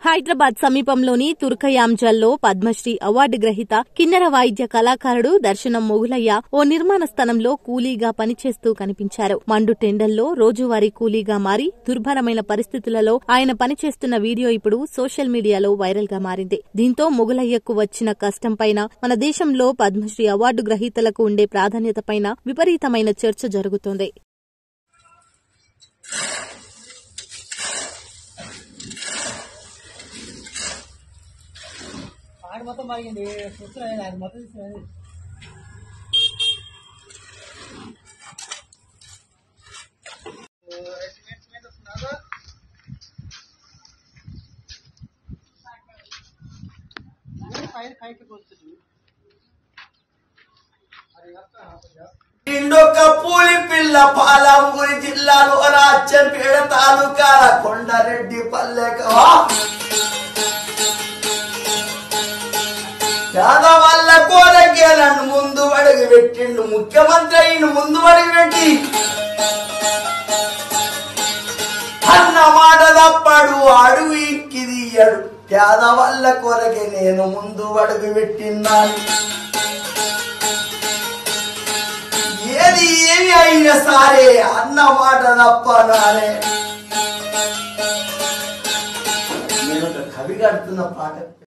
హైదరాబాద్ సమీపంలోని తుర్కయాంజల్లో పద్మశ్రీ అవార్డు గ్రహీత కిన్నెర వాయిద్య కళాకారుడు దర్శనం మొగులయ్య ఓ నిర్మాణ స్థలంలో కూలీగా పనిచేస్తూ కనిపించారు మండు టెండల్లో రోజువారీ కూలీగా మారి దుర్భరమైన పరిస్థితులలో ఆయన పనిచేస్తున్న వీడియో ఇప్పుడు సోషల్ మీడియాలో వైరల్ గా మారింది దీంతో మొగులయ్యకు వచ్చిన కష్టం పైన మన దేశంలో పద్మశ్రీ అవార్డు గ్రహీతలకు ఉండే ప్రాధాన్యత పైన విపరీతమైన చర్చ జరుగుతోంది ఆడు మొత్తం మరిగింది చూస్తున్నాను అది మొత్తం తీసుకున్నాను పైన పైకి పోతుంది ఇండొక పూలి పిల్ల పాలమూరి జిల్లాలో రాజ్యంపేట తాలూకాల కొండారెడ్డి పల్లెకవా పేదవాళ్ళ కోరకేలను ముందు అడుగు పెట్టిండు ముఖ్యమంత్రి అయిన ముందు అడుగు పెట్టి అన్న మాట తప్పాడు అడుగు ఇంకి తీయడు పేదవాళ్ళ కొరకే నేను ముందు అడుగు పెట్టిన్నాను ఏది ఏమి అయినా సరే అన్న మాట తప్ప నానే నేను ఒక కవి కడుతున్న పాట